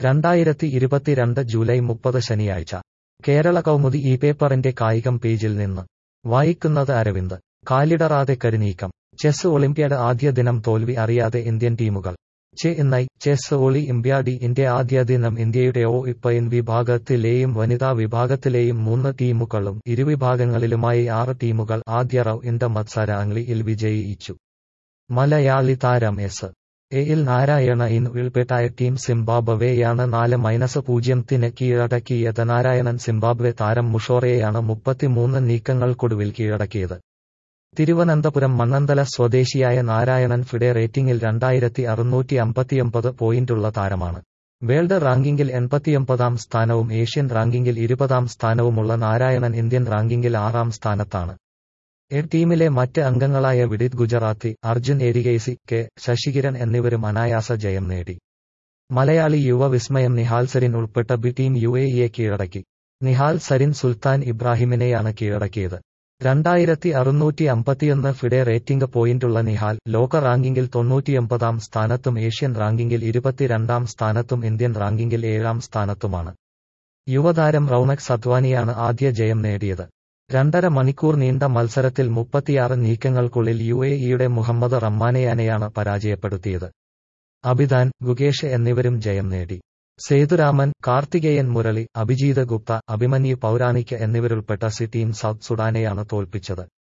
രണ്ടായിരത്തി ഇരുപത്തിരണ്ട് ജൂലൈ മുപ്പത് ശനിയാഴ്ച കേരള കൗമുദി ഈ പേപ്പറിന്റെ കായികം പേജിൽ നിന്ന് വായിക്കുന്നത് അരവിന്ദ് കാലിടറാതെ കരുനീക്കം ചെസ് ഒളിമ്പ്യാഡ് ആദ്യ ദിനം തോൽവി അറിയാതെ ഇന്ത്യൻ ടീമുകൾ ചെന്നൈ ചെസ് ഒളിമ്പ്യാഡി ഇന്ത്യ ആദ്യ ദിനം ഇന്ത്യയുടെ ഒ ഇപ്പയിൻ വിഭാഗത്തിലെയും വനിതാ വിഭാഗത്തിലെയും മൂന്ന് ടീമുകളും ഇരുവിഭാഗങ്ങളിലുമായി ആറ് ടീമുകൾ ആദ്യ റൗണ്ട് മത്സരാംഗ്ലിയിൽ വിജയിച്ചു മലയാളി താരം എസ് എയിൽ നാരായണ ഇൻ ഉൾപ്പെട്ടായ ടീം സിംബാബ്വെയാണ് നാല് മൈനസ് പൂജ്യത്തിന് കീഴടക്കിയത് നാരായണൻ സിംബാബ്വെ താരം മുഷോറയെയാണ് മുപ്പത്തിമൂന്ന് നീക്കങ്ങൾക്കൊടുവിൽ കീഴടക്കിയത് തിരുവനന്തപുരം മണ്ണന്തല സ്വദേശിയായ നാരായണൻ ഫിഡെ റേറ്റിംഗിൽ രണ്ടായിരത്തി അറുന്നൂറ്റി അമ്പത്തിയൊമ്പത് പോയിന്റുള്ള താരമാണ് വേൾഡ് റാങ്കിങ്ങിൽ എൺപത്തിയൊമ്പതാം സ്ഥാനവും ഏഷ്യൻ റാങ്കിങ്ങിൽ ഇരുപതാം സ്ഥാനവുമുള്ള നാരായണൻ ഇന്ത്യൻ റാങ്കിങ്ങിൽ ആറാം സ്ഥാനത്താണ് എ ടീമിലെ മറ്റ് അംഗങ്ങളായ വിഡിത് ഗുജറാത്തി അർജുൻ എരികേസി കെ ശശികിരൺ എന്നിവരും അനായാസ ജയം നേടി മലയാളി യുവ വിസ്മയം നിഹാൽ സരിൻ ഉൾപ്പെട്ട ബി ടീം യു എ ഇയെ കീഴടക്കി നിഹാൽ സരിൻ സുൽത്താൻ ഇബ്രാഹിമിനെയാണ് കീഴടക്കിയത് രണ്ടായിരത്തി അറുന്നൂറ്റി അമ്പത്തിയൊന്ന് ഫിഡെ റേറ്റിംഗ് പോയിന്റുള്ള നിഹാൽ ലോക റാങ്കിങ്ങിൽ തൊണ്ണൂറ്റിയൊമ്പതാം സ്ഥാനത്തും ഏഷ്യൻ റാങ്കിങ്ങിൽ ഇരുപത്തിരണ്ടാം സ്ഥാനത്തും ഇന്ത്യൻ റാങ്കിങ്ങിൽ ഏഴാം സ്ഥാനത്തുമാണ് യുവതാരം റൌണക് സത്വാനിയാണ് ആദ്യ ജയം നേടിയത് രണ്ടര മണിക്കൂർ നീണ്ട മത്സരത്തിൽ മുപ്പത്തിയാറ് നീക്കങ്ങൾക്കുള്ളിൽ യു എ ഇയുടെ മുഹമ്മദ് റമ്മാനെയാനെയാണ് പരാജയപ്പെടുത്തിയത് അഭിദാൻ ഗുകേഷ് എന്നിവരും ജയം നേടി സേതുരാമൻ കാർത്തികേയൻ മുരളി അഭിജീത് ഗുപ്ത അഭിമന്യു പൗരാണിക് എന്നിവരുൾപ്പെട്ട സി ടീം സൗത്ത് സുഡാനെയാണ് തോൽപ്പിച്ചത്